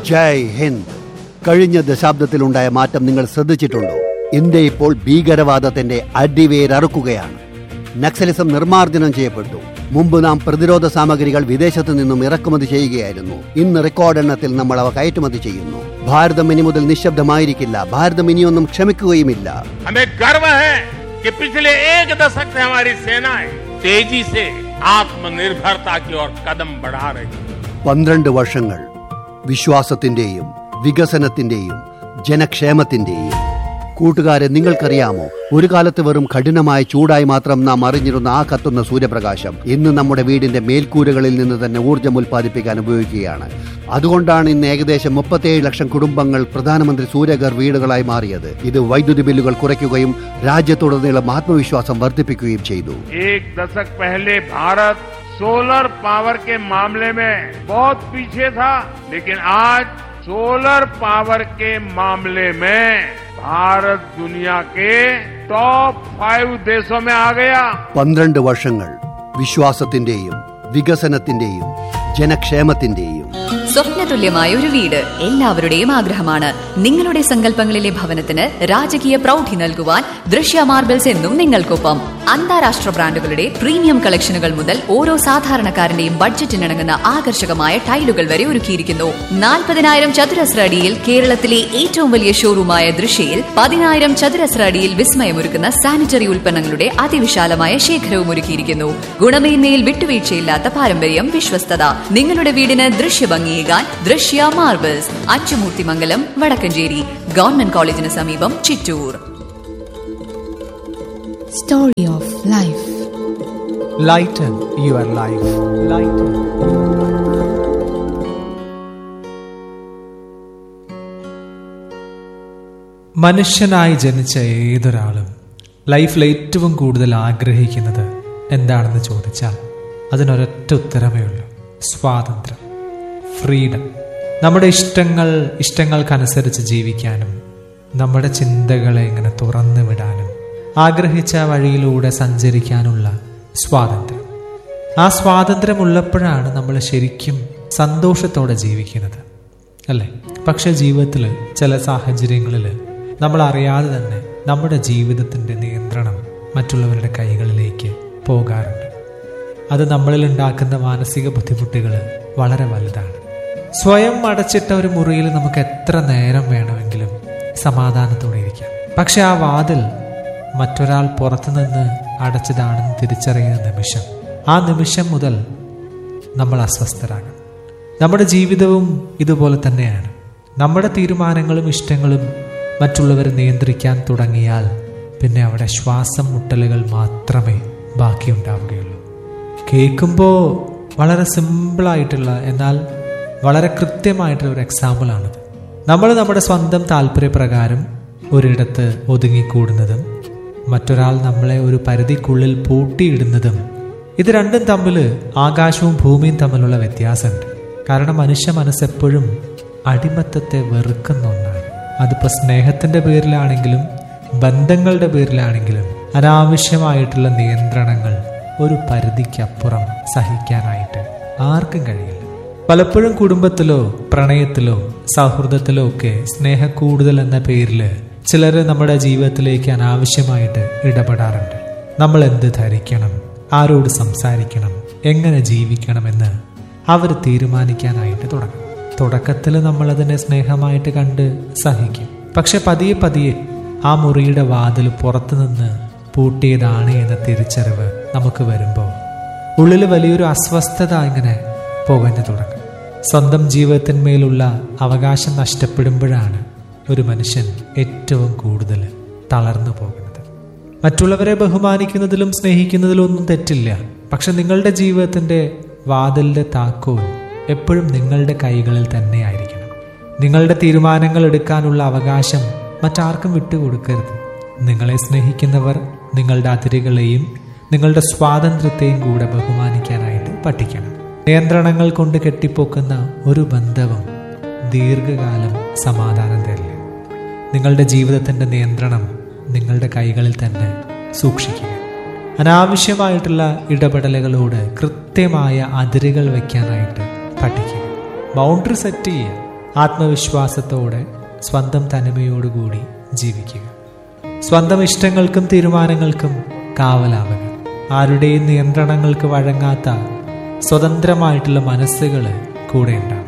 ജയ് ഹിന്ദ് കഴിഞ്ഞ ദശാബ്ദത്തിലുണ്ടായ മാറ്റം നിങ്ങൾ ശ്രദ്ധിച്ചിട്ടുണ്ടോ ഇന്ത്യ ഇപ്പോൾ ഭീകരവാദത്തിന്റെ അടിവേരറുക്കുകയാണ് നക്സലിസം നിർമ്മാർജ്ജനം ചെയ്യപ്പെട്ടു മുമ്പ് നാം പ്രതിരോധ സാമഗ്രികൾ വിദേശത്തു നിന്നും ഇറക്കുമതി ചെയ്യുകയായിരുന്നു ഇന്ന് റെക്കോർഡ് എണ്ണത്തിൽ നമ്മൾ അവ കയറ്റുമതി ചെയ്യുന്നു ഭാരതം ഇനി മുതൽ നിശബ്ദമായിരിക്കില്ല ഭാരതം ഇനിയൊന്നും ക്ഷമിക്കുകയുമില്ല हमें गर्व है कि पिछले एक दशक से हमारी सेनाएं तेजी से आत्मनिर्भरता की ओर कदम बढ़ा रही है പന്ത്രണ്ട് വർഷങ്ങൾ വിശ്വാസത്തിന്റെയും വികസനത്തിന്റെയും ജനക്ഷേമത്തിന്റെയും കൂട്ടുകാരെ നിങ്ങൾക്കറിയാമോ ഒരു കാലത്ത് വെറും കഠിനമായ ചൂടായി മാത്രം നാം അറിഞ്ഞിരുന്ന ആ കത്തുന്ന സൂര്യപ്രകാശം ഇന്ന് നമ്മുടെ വീടിന്റെ മേൽക്കൂരകളിൽ നിന്ന് തന്നെ ഊർജ്ജം ഉൽപ്പാദിപ്പിക്കാൻ ഉപയോഗിക്കുകയാണ് അതുകൊണ്ടാണ് ഇന്ന് ഏകദേശം മുപ്പത്തിയേഴ് ലക്ഷം കുടുംബങ്ങൾ പ്രധാനമന്ത്രി സൂര്യഘർ വീടുകളായി മാറിയത് ഇത് വൈദ്യുതി ബില്ലുകൾ കുറയ്ക്കുകയും രാജ്യത്തുടനീളം ആത്മവിശ്വാസം വർദ്ധിപ്പിക്കുകയും ചെയ്തു एक दशक पहले भारत सोलर पावर के मामले में बहुत पीछे था लेकिन आज सोलर पावर के मामले में भारत दुनिया के टॉप फाइव देशों में आ गया പന്ത്രണ്ട് വർഷങ്ങൾ വിശ്വാസത്തിന്റെയും വികസനത്തിന്റെയും ജനക്ഷേമത്തിന്റെയും സ്വപ്നതുല്യമായ ഒരു വീട് എല്ലാവരുടെയും ആഗ്രഹമാണ് നിങ്ങളുടെ സങ്കല്പങ്ങളിലെ ഭവനത്തിന് രാജകീയ പ്രൗഢി നൽകുവാൻ ദൃശ്യ മാർബിൾസ് എന്നും നിങ്ങൾക്കൊപ്പം അന്താരാഷ്ട്ര ബ്രാൻഡുകളുടെ പ്രീമിയം കളക്ഷനുകൾ മുതൽ ഓരോ സാധാരണക്കാരന്റെയും ബഡ്ജറ്റിനിണങ്ങുന്ന ആകർഷകമായ ടൈലുകൾ വരെ ഒരുക്കിയിരിക്കുന്നു നാൽപ്പതിനായിരം ചതുരശ്ര അടിയിൽ കേരളത്തിലെ ഏറ്റവും വലിയ ഷോറൂമായ ദൃശ്യയിൽ പതിനായിരം ചതുരശ്ര അടിയിൽ വിസ്മയമൊരുക്കുന്ന സാനിറ്ററി ഉൽപ്പന്നങ്ങളുടെ അതിവിശാലമായ ശേഖരവും ഒരുക്കിയിരിക്കുന്നു ഗുണമേന്മയിൽ വിട്ടുവീഴ്ചയില്ലാത്ത പാരമ്പര്യം വിശ്വസ്തത നിങ്ങളുടെ വീടിന് ദൃശ്യഭംഗിയേകാൻ ദൃശ്യ മാർബിൾസ് അച്ചുമൂർത്തിമംഗലം വടക്കഞ്ചേരി ഗവൺമെന്റ് കോളേജിന് സമീപം Chittur Story of Life. Lighten your life. Lighten. മനുഷ്യനായി ജനിച്ച ഏതൊരാളും ലൈഫിൽ ഏറ്റവും കൂടുതൽ ആഗ്രഹിക്കുന്നത് എന്താണെന്ന് ചോദിച്ചാൽ അതിനൊരൊറ്റ ഉത്തരമേ ഉള്ളൂ സ്വാതന്ത്ര്യം ഫ്രീഡം നമ്മുടെ ഇഷ്ടങ്ങൾ ഇഷ്ടങ്ങൾക്കനുസരിച്ച് ജീവിക്കാനും നമ്മുടെ ചിന്തകളെ ഇങ്ങനെ തുറന്നു വിടാനും ആഗ്രഹിച്ച വഴിയിലൂടെ സഞ്ചരിക്കാനുള്ള സ്വാതന്ത്ര്യം ആ സ്വാതന്ത്ര്യം ഉള്ളപ്പോഴാണ് നമ്മൾ ശരിക്കും സന്തോഷത്തോടെ ജീവിക്കുന്നത് അല്ലേ പക്ഷെ ജീവിതത്തിൽ ചില സാഹചര്യങ്ങളിൽ നമ്മൾ അറിയാതെ തന്നെ നമ്മുടെ ജീവിതത്തിൻ്റെ നിയന്ത്രണം മറ്റുള്ളവരുടെ കൈകളിലേക്ക് പോകാറുണ്ട് അത് നമ്മളിൽ ഉണ്ടാക്കുന്ന മാനസിക ബുദ്ധിമുട്ടുകൾ വളരെ വലുതാണ് സ്വയം അടച്ചിട്ട ഒരു മുറിയിൽ നമുക്ക് എത്ര നേരം വേണമെങ്കിലും സമാധാനത്തോടെ ഇരിക്കാം പക്ഷെ ആ വാതിൽ മറ്റൊരാൾ പുറത്തുനിന്ന് അടച്ചതാണെന്ന് തിരിച്ചറിയുന്ന നിമിഷം ആ നിമിഷം മുതൽ നമ്മൾ അസ്വസ്ഥരാകും നമ്മുടെ ജീവിതവും ഇതുപോലെ തന്നെയാണ് നമ്മുടെ തീരുമാനങ്ങളും ഇഷ്ടങ്ങളും മറ്റുള്ളവരെ നിയന്ത്രിക്കാൻ തുടങ്ങിയാൽ പിന്നെ അവിടെ ശ്വാസം മുട്ടലുകൾ മാത്രമേ ബാക്കിയുണ്ടാവുകയുള്ളൂ കേൾക്കുമ്പോൾ വളരെ സിമ്പിളായിട്ടുള്ള എന്നാൽ വളരെ കൃത്യമായിട്ടുള്ള ഒരു എക്സാമ്പിളാണിത് നമ്മൾ നമ്മുടെ സ്വന്തം താല്പര്യപ്രകാരം ഒരിടത്ത് ഒതുങ്ങിക്കൂടുന്നതും മറ്റൊരാൾ നമ്മളെ ഒരു പരിധിക്കുള്ളിൽ പൂട്ടിയിടുന്നതും ഇത് രണ്ടും തമ്മിൽ ആകാശവും ഭൂമിയും തമ്മിലുള്ള വ്യത്യാസമുണ്ട് കാരണം മനുഷ്യ മനസ്സെപ്പോഴും അടിമത്തത്തെ വെറുക്കുന്ന ഒന്നാണ് അതിപ്പോൾ സ്നേഹത്തിൻ്റെ പേരിലാണെങ്കിലും ബന്ധങ്ങളുടെ പേരിലാണെങ്കിലും അനാവശ്യമായിട്ടുള്ള നിയന്ത്രണങ്ങൾ ഒരു പരിധിക്കപ്പുറം സഹിക്കാനായിട്ട് ആർക്കും കഴിയില്ല പലപ്പോഴും കുടുംബത്തിലോ പ്രണയത്തിലോ സൗഹൃദത്തിലോ ഒക്കെ സ്നേഹക്കൂടുതൽ എന്ന പേരിൽ ചിലർ നമ്മുടെ ജീവിതത്തിലേക്ക് അനാവശ്യമായിട്ട് ഇടപെടാറുണ്ട് നമ്മൾ എന്ത് ധരിക്കണം ആരോട് സംസാരിക്കണം എങ്ങനെ ജീവിക്കണമെന്ന് അവർ തീരുമാനിക്കാനായിട്ട് തുടങ്ങും തുടക്കത്തിൽ നമ്മളതിനെ സ്നേഹമായിട്ട് കണ്ട് സഹിക്കും പക്ഷെ പതിയെ പതിയെ ആ മുറിയുടെ വാതിൽ പുറത്തുനിന്ന് പൂട്ടിയതാണ് എന്ന തിരിച്ചറിവ് നമുക്ക് വരുമ്പോൾ ഉള്ളിൽ വലിയൊരു അസ്വസ്ഥത ഇങ്ങനെ പുകഞ്ഞു തുടങ്ങും സ്വന്തം ജീവിതത്തിന്മേലുള്ള അവകാശം നഷ്ടപ്പെടുമ്പോഴാണ് ഒരു മനുഷ്യൻ ഏറ്റവും കൂടുതൽ തളർന്നു പോകുന്നത് മറ്റുള്ളവരെ ബഹുമാനിക്കുന്നതിലും സ്നേഹിക്കുന്നതിലും ഒന്നും തെറ്റില്ല പക്ഷെ നിങ്ങളുടെ ജീവിതത്തിന്റെ വാതിലിന്റെ താക്കോൽ എപ്പോഴും നിങ്ങളുടെ കൈകളിൽ തന്നെ ആയിരിക്കണം നിങ്ങളുടെ തീരുമാനങ്ങൾ എടുക്കാനുള്ള അവകാശം മറ്റാർക്കും വിട്ടുകൊടുക്കരുത് നിങ്ങളെ സ്നേഹിക്കുന്നവർ നിങ്ങളുടെ അതിരുകളെയും നിങ്ങളുടെ സ്വാതന്ത്ര്യത്തെയും കൂടെ ബഹുമാനിക്കാനായിട്ട് പഠിക്കണം നിയന്ത്രണങ്ങൾ കൊണ്ട് കെട്ടിപ്പൊക്കുന്ന ഒരു ബന്ധവും ദീർഘകാലം സമാധാനം തരില്ല നിങ്ങളുടെ ജീവിതത്തിൻ്റെ നിയന്ത്രണം നിങ്ങളുടെ കൈകളിൽ തന്നെ സൂക്ഷിക്കുക അനാവശ്യമായിട്ടുള്ള ഇടപെടലുകളോട് കൃത്യമായ അതിരുകൾ വയ്ക്കാനായിട്ട് പഠിക്കുക ബൗണ്ടറി സെറ്റ് ചെയ്യുക ആത്മവിശ്വാസത്തോടെ സ്വന്തം തനിമയോടുകൂടി ജീവിക്കുക സ്വന്തം ഇഷ്ടങ്ങൾക്കും തീരുമാനങ്ങൾക്കും കാവലാവുക ആരുടെയും നിയന്ത്രണങ്ങൾക്ക് വഴങ്ങാത്ത സ്വതന്ത്രമായിട്ടുള്ള മനസ്സുകൾ കൂടെ ഉണ്ടാവും